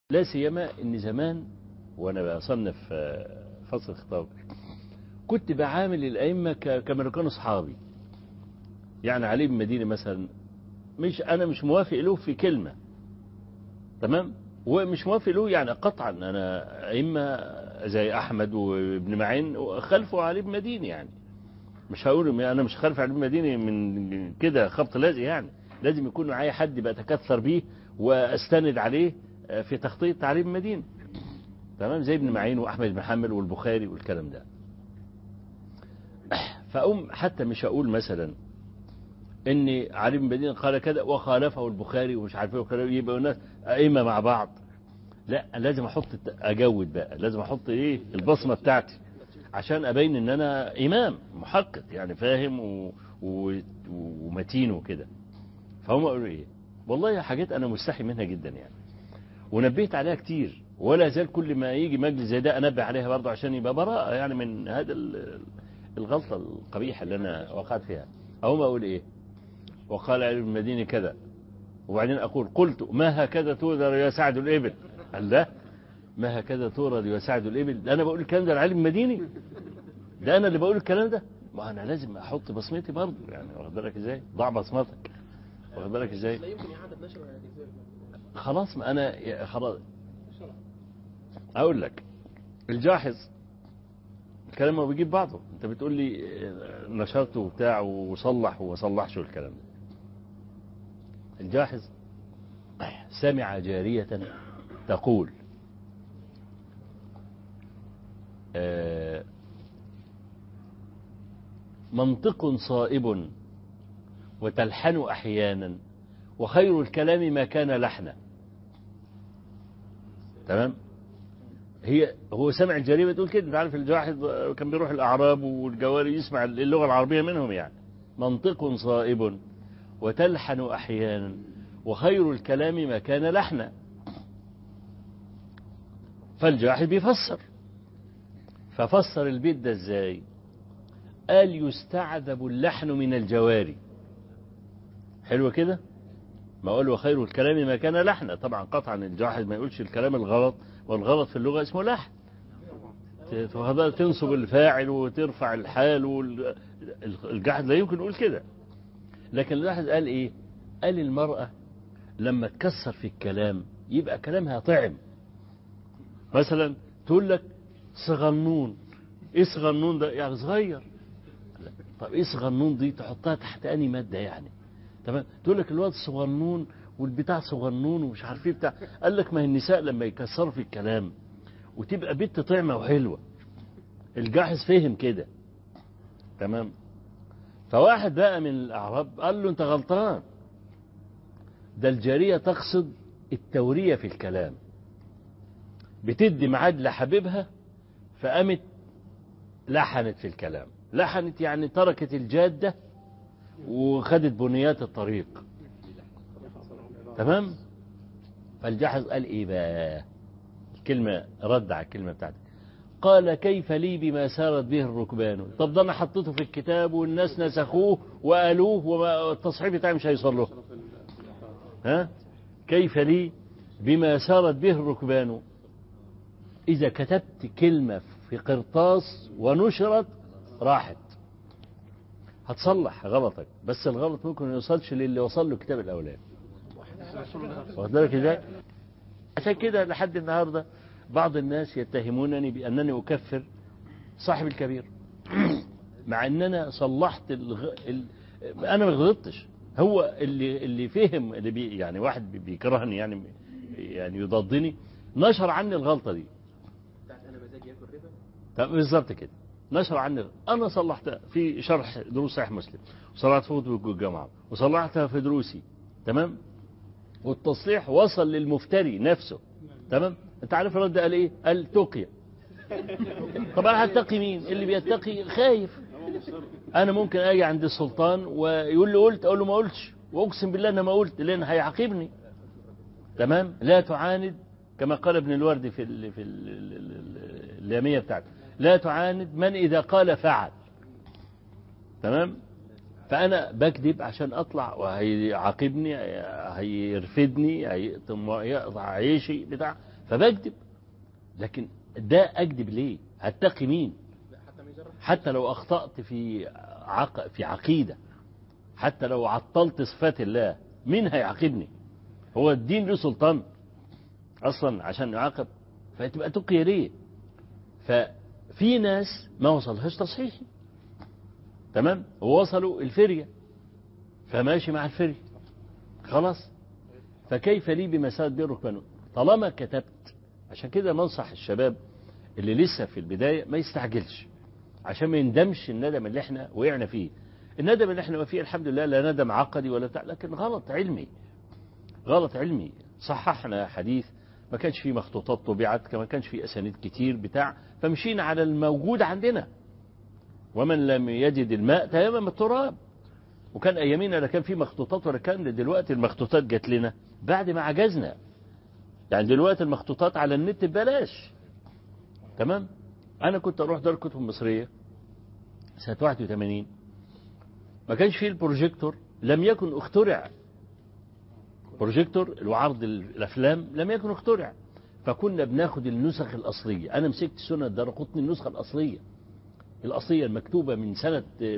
لا سيما ان زمان وانا بصنف فصل الخطاب كنت بعامل الائمه كما كانوا اصحابي يعني علي بن مدينه مثلا مش انا مش موافق له في كلمه تمام ومش موافق له يعني قطعا انا ائمه زي احمد وابن معين خلفوا علي بن مدينه يعني مش هقول انا مش خلف علي بن مدينه من كده خبط لازق يعني لازم يكون معايا حد بتكثر بيه واستند عليه في تخطيط تعليم المدينة تمام زي ابن معين واحمد بن حنبل والبخاري والكلام ده فأقوم حتى مش هقول مثلا ان علي بن مدينة قال كذا وخالفه البخاري ومش عارف ايه يبقى الناس ائمه مع بعض لا لازم احط اجود بقى لازم احط ايه البصمه بتاعتي عشان ابين ان انا امام محقق يعني فاهم و... و... ومتين وكده فهم قالوا ايه والله حاجات انا مستحي منها جدا يعني ونبهت عليها كتير ولا زال كل ما يجي مجلس زي ده انبه عليها برضه عشان يبقى براءه يعني من هذا الغلطه القبيحه اللي انا وقعت فيها اقوم اقول ايه وقال علي بن المديني كذا وبعدين اقول قلت ما هكذا تورد يسعد الابل قال لا ما هكذا تورد يسعد الابل ده انا بقول الكلام ده لعلي بن المديني ده انا اللي بقول الكلام ده ما انا لازم احط بصمتي برضه يعني واخد بالك ازاي ضع بصمتك واخد بالك ازاي لا يمكن إعادة نشر خلاص ما انا خلاص اقول لك الجاحظ الكلام ما بيجيب بعضه انت بتقول لي نشرته وبتاع وصلح وما صلحش والكلام ده الجاحظ سمع جارية تقول منطق صائب وتلحن أحيانا وخير الكلام ما كان لحنا تمام هي هو سمع الجريمة تقول كده انت عارف الجاحظ كان بيروح الأعراب والجواري يسمع اللغة العربية منهم يعني منطق صائب وتلحن أحيانا وخير الكلام ما كان لحنا فالجاحظ بيفسر ففسر البيت ده ازاي قال يستعذب اللحن من الجواري حلو كده ما اقول وخير الكلام ما كان لحنا طبعا قطعا الجاحظ ما يقولش الكلام الغلط والغلط في اللغة اسمه لحن تنصب الفاعل وترفع الحال الجاحظ لا يمكن يقول كده لكن الجاحظ قال ايه قال المرأة لما تكسر في الكلام يبقى كلامها طعم مثلا تقول لك صغنون ايه صغنون ده يعني صغير طب ايه صغنون دي تحطها تحت اني ماده يعني تمام تقول لك الواد صغنون والبتاع صغنون ومش عارف ايه بتاع قال لك ما هي النساء لما يكسروا في الكلام وتبقى بنت طعمه وحلوه الجاحظ فهم كده تمام فواحد بقى من الاعراب قال له انت غلطان ده الجاريه تقصد التوريه في الكلام بتدي ميعاد لحبيبها فقامت لحنت في الكلام لحنت يعني تركت الجاده وخدت بنيات الطريق تمام فالجحظ قال ايه بقى الكلمة رد على الكلمة بتاعتي قال كيف لي بما سارت به الركبان طب ده انا حطيته في الكتاب والناس نسخوه وقالوه والتصحيح بتاعي مش هيوصل له ها كيف لي بما سارت به الركبان اذا كتبت كلمة في قرطاس ونشرت راحت هتصلح غلطك بس الغلط ممكن ما يوصلش للي وصل له كتاب الاولاني واخد بالك ازاي عشان كده لحد النهارده بعض الناس يتهمونني بانني اكفر صاحب الكبير مع ان انا صلحت الغ... ال... انا ما غلطتش هو اللي اللي فهم اللي بي... يعني واحد بيكرهني يعني يعني يضادني نشر عني الغلطه دي بتاعت انا مزاجي ياكل ربا طب بالظبط كده نشر عني انا صلحتها في شرح دروس صحيح مسلم وصلحت في خطبه الجامعه وصلحتها في دروسي تمام والتصليح وصل للمفتري نفسه تمام انت عارف الرد قال ايه قال تقي طب انا هتقي مين اللي بيتقي خايف انا ممكن اجي عند السلطان ويقول لي قلت اقول له ما قلتش واقسم بالله انا ما قلت لان هيعاقبني تمام لا تعاند كما قال ابن الوردي في ال في ال اللاميه بتاعته لا تعاند من اذا قال فعل تمام فانا بكذب عشان اطلع وهيعاقبني هيرفدني هيقطع عيشي بتاع فبكذب لكن ده اكذب ليه هتقي مين لا حتى ما يجرح حتى لو اخطأت في عق... في عقيدة حتى لو عطلت صفات الله مين هيعاقبني هو الدين له سلطان اصلا عشان يعاقب فتبقى تقي ليه ففي ناس ما وصلهاش تصحيحي تمام ووصلوا الفرية فماشي مع الفرية خلاص فكيف لي بمساد بين ركبانه طالما كتبت عشان كده ننصح الشباب اللي لسه في البداية ما يستعجلش عشان ما يندمش الندم اللي احنا وقعنا فيه الندم اللي احنا فيه الحمد لله لا ندم عقدي ولا بتاع لكن غلط علمي غلط علمي صححنا حديث ما كانش فيه مخطوطات طبعت ما كانش فيه اسانيد كتير بتاع فمشينا على الموجود عندنا ومن لم يجد الماء تيمم التراب وكان ايامينا لا كان في مخطوطات ولا كان دلوقتي المخطوطات جات لنا بعد ما عجزنا يعني دلوقتي المخطوطات على النت ببلاش تمام انا كنت اروح دار الكتب المصريه سنه 81 ما كانش فيه البروجيكتور لم يكن اخترع بروجيكتور وعرض الافلام لم يكن اخترع فكنا بناخد النسخ الاصليه انا مسكت سنه دار قطني النسخه الاصليه الاصليه المكتوبه من سنه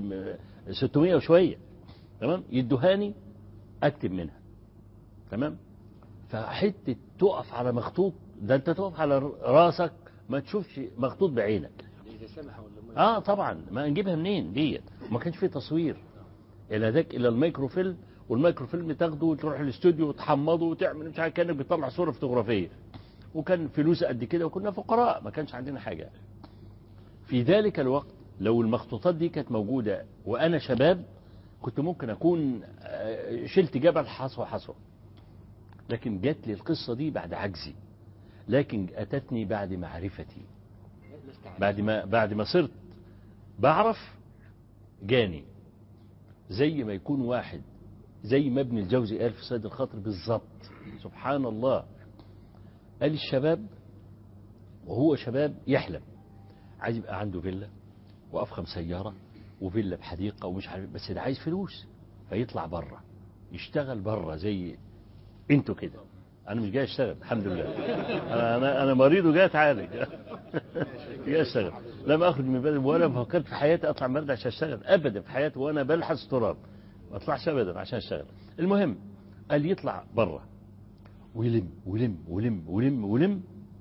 600 وشويه تمام يدوهاني اكتب منها تمام فحته تقف على مخطوط ده انت تقف على راسك ما تشوفش مخطوط بعينك إذا سمح ولا ما اه طبعا ما نجيبها منين ديت وما كانش فيه تصوير الى ذاك الى الميكروفيلم والميكروفيلم تاخده وتروح الاستوديو وتحمضه وتعمل مش عارف كانك بتطلع صوره فوتوغرافيه وكان فلوس قد كده وكنا فقراء ما كانش عندنا حاجه في ذلك الوقت لو المخطوطات دي كانت موجوده وانا شباب كنت ممكن اكون آه، شلت جبل حصوه حصوه لكن جات لي القصه دي بعد عجزي لكن اتتني بعد معرفتي بعد ما بعد ما صرت بعرف جاني زي ما يكون واحد زي ما ابن الجوزي قال في سيد الخاطر بالظبط سبحان الله قال الشباب وهو شباب يحلم عايز يبقى عنده فيلا وافخم سياره وفيلا بحديقه ومش عارف بس ده عايز فلوس فيطلع بره يشتغل بره زي انتوا كده انا مش جاي اشتغل الحمد لله انا انا, أنا مريض وجاي اتعالج جاي اشتغل لم اخرج من بلد ولا فكرت في حياتي اطلع من بلد عشان اشتغل ابدا في حياتي وانا بلحس تراب ما اطلعش ابدا عشان اشتغل المهم قال يطلع بره ويلم ويلم ويلم ويلم ويلم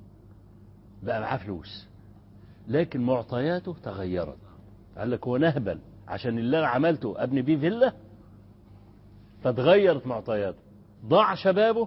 بقى معاه فلوس لكن معطياته تغيرت قال لك هو نهبل عشان اللي انا عملته ابني بيه فيلا فتغيرت معطياته ضاع شبابه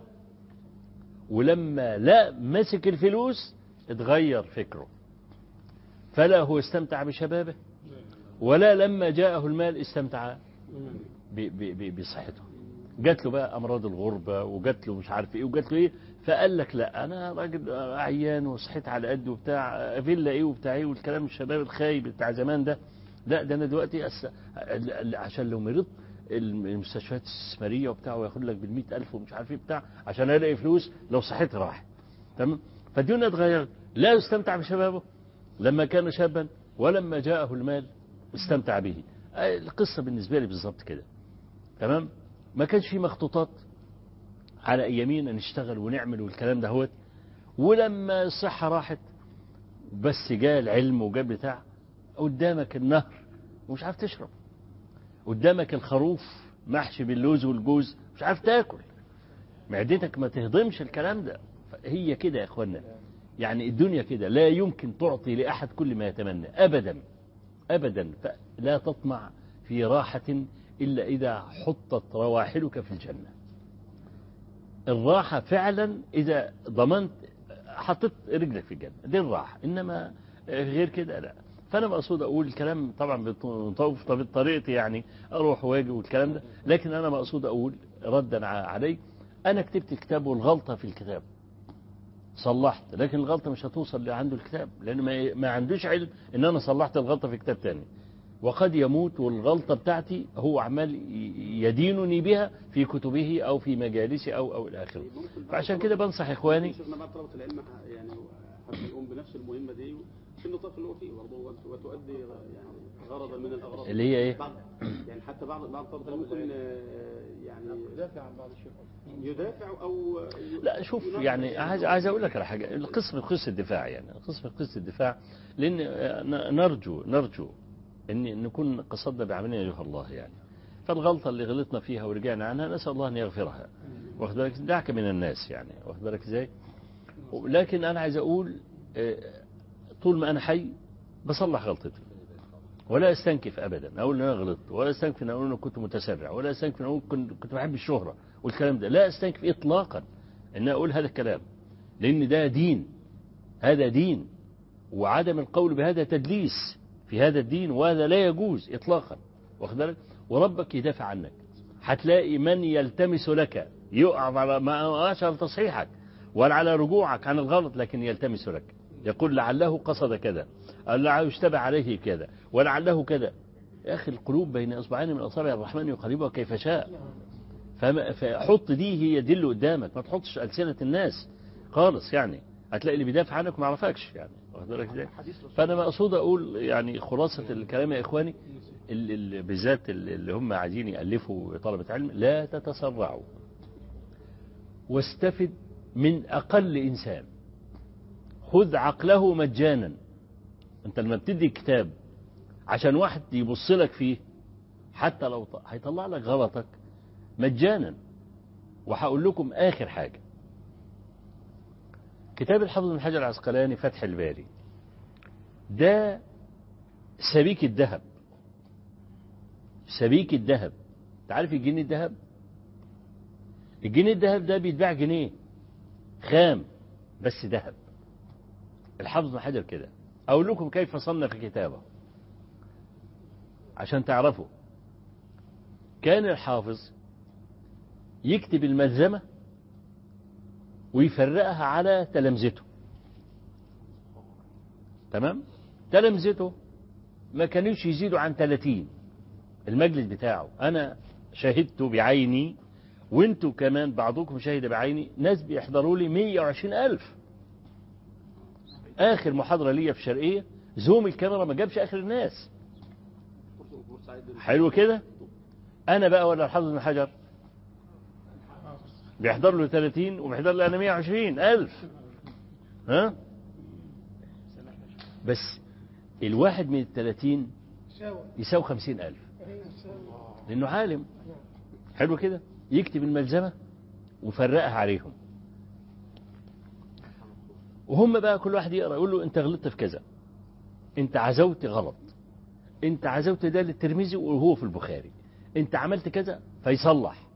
ولما لا مسك الفلوس اتغير فكره فلا هو استمتع بشبابه ولا لما جاءه المال استمتع ب- ب- ب- بصحته جات له بقى امراض الغربه وجات له مش عارف ايه وجات له ايه فقال لك لا انا راجل عيان وصحيت على قد وبتاع فيلا ايه وبتاع ايه والكلام الشباب الخايب بتاع زمان ده لا ده انا دلوقتي أس... عشان لو مرضت المستشفيات الاستثماريه وبتاع وياخد لك بال ألف ومش عارف ايه بتاع عشان الاقي فلوس لو صحيت راح تمام فالدنيا اتغيرت لا يستمتع بشبابه لما كان شابا ولما جاءه المال استمتع به آه، القصه بالنسبه لي بالظبط كده تمام ما كانش في مخطوطات على ايامينا نشتغل ونعمل والكلام ده هوت ولما الصحه راحت بس جاء العلم وجاء بتاع قدامك النهر ومش عارف تشرب قدامك الخروف محشي باللوز والجوز مش عارف تاكل معدتك ما تهضمش الكلام ده هي كده يا اخوانا يعني الدنيا كده لا يمكن تعطي لاحد كل ما يتمنى ابدا ابدا لا تطمع في راحه الا اذا حطت رواحلك في الجنه الراحه فعلا اذا ضمنت حطيت رجلك في الجنه دي الراحه انما غير كده لا فانا مقصود اقول الكلام طبعا بطوف بطريقتي يعني اروح واجي والكلام ده لكن انا مقصود اقول ردا ع- عليك انا كتبت كتاب والغلطه في الكتاب صلحت لكن الغلطه مش هتوصل اللي عنده الكتاب لان ما, ما عندوش علم ان انا صلحت الغلطه في كتاب تاني وقد يموت والغلطه بتاعتي هو عمال ي- يدينني بها في كتبه او في مجالسه او او الى اخره ممكن فعشان كده بنصح اخواني شفنا بقى طلبة العلم ح- يعني حابين يقوم بنفس المهمة دي في النطاق اللي هو فيه برضه وت- وتؤدي يعني غرضا من الاغراض اللي هي ايه؟ بعض يعني حتى بعض بعض الطلبه ممكن آه، يعني يدافع عن بعض الشيخ يدافع او لا شوف يعني عايز عايز اقول لك على حاجه القسم قسم الدفاع يعني قسم قسم الدفاع لان ن- نرجو نرجو ان نكون قصدنا بعملنا ايها الله يعني فالغلطه اللي غلطنا فيها ورجعنا عنها نسال الله ان يغفرها واخد بالك دعك من الناس يعني واخد بالك ازاي لكن انا عايز اقول آه، طول ما انا حي بصلح غلطتي ولا استنكف ابدا اقول ان انا غلطت ولا استنكف ان اقول ان كنت متسرع ولا استنكف ان اقول كنت كنت بحب الشهره والكلام ده لا استنكف اطلاقا ان اقول هذا الكلام لان ده دين هذا دين وعدم القول بهذا تدليس في هذا الدين وهذا لا يجوز اطلاقا واخد بالك وربك يدافع عنك هتلاقي من يلتمس لك يقع على ما وقعش على تصحيحك ولا على رجوعك عن الغلط لكن يلتمس لك يقول لعله قصد كذا أو لعله اشتبه عليه كذا ولعله كذا يا أخي القلوب بين إصبعين من أصابع الرحمن يقلبها كيف شاء فما- فحط دي هي دي اللي قدامك ما تحطش ألسنة الناس خالص يعني هتلاقي اللي بيدافع عنك ما عرفكش يعني واخد بالك ازاي فأنا مقصود أقول يعني خلاصة الكلام يا إخواني ال- ال- بالذات ال- اللي هم عايزين يألفوا طلبة علم لا تتسرعوا واستفد من أقل إنسان خذ عقله مجانا أنت لما بتدي كتاب عشان واحد يبص لك فيه حتى لو ط- هيطلع لك غلطك مجانا وهقول لكم آخر حاجة كتاب الحافظ بن حجر العسقلاني فتح الباري ده سبيك الذهب سبيك الذهب تعرف الجنيه الذهب الجنيه الذهب ده بيتباع جنيه خام بس ذهب الحافظ بن حجر كده اقول لكم كيف صنف كتابه عشان تعرفوا كان الحافظ يكتب الملزمة ويفرقها على تلامذته تمام تلامذته ما كانوش يزيدوا عن 30 المجلس بتاعه انا شهدت بعيني وانتوا كمان بعضكم شهد بعيني ناس بيحضروا لي 120 ألف آخر محاضرة ليا في الشرقية زوم الكاميرا ما جابش آخر الناس حلو كده أنا بقى ولا الحافظ بن حجر بيحضر له 30 وبيحضر لي أنا 120 ألف ها بس الواحد من الثلاثين يساوي خمسين ألف لأنه عالم حلو كده يكتب الملزمة وفرقها عليهم وهم بقى كل واحد يقرأ يقول له أنت غلطت في كذا أنت عزوت غلط أنت عزوت ده للترمذي وهو في البخاري أنت عملت كذا فيصلح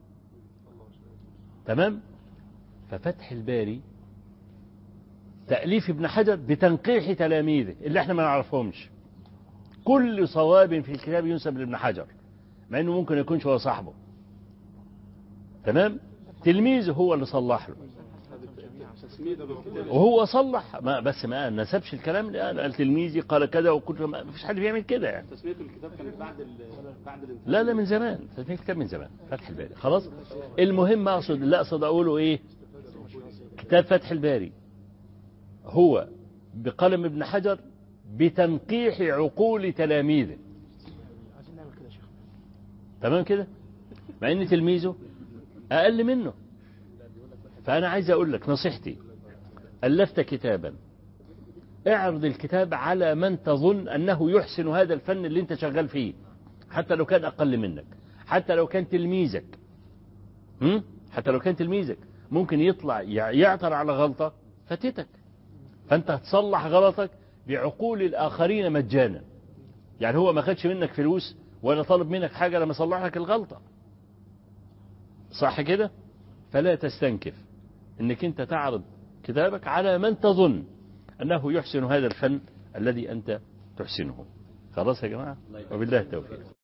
تمام ففتح الباري تأليف ابن حجر بتنقيح تلاميذه اللي احنا ما نعرفهمش كل صواب في الكتاب ينسب لابن حجر مع انه ممكن يكونش هو صاحبه تمام تلميذه هو اللي صلح له تسميده بالكتاب وهو صلح ما بس ما نسبش الكلام لا قال تلميذي قال كذا وكل ما فيش حد بيعمل كده يعني تسميه الكتاب كانت بعد ال بعد الانتهاء لا لا من زمان تسمية الكتاب من زمان فتح الباري خلاص المهم اقصد لا اقصد اقوله ايه كتاب فتح الباري هو بقلم ابن حجر بتنقيح عقول تلاميذه عايزين نعمل كده يا شيخ تمام كده مع ان تلميذه اقل منه فانا عايز اقول لك نصيحتي الفت كتابا اعرض الكتاب على من تظن انه يحسن هذا الفن اللي انت شغال فيه حتى لو كان اقل منك حتى لو كان تلميذك هم؟ حتى لو كان تلميذك ممكن يطلع يع- يعثر على غلطة فاتتك فانت هتصلح غلطك بعقول الاخرين مجانا يعني هو ما خدش منك فلوس ولا طلب منك حاجة لما صلح لك الغلطة صح كده فلا تستنكف انك انت تعرض كتابك على من تظن انه يحسن هذا الفن الذي انت تحسنه خلاص يا جماعة وبالله التوفيق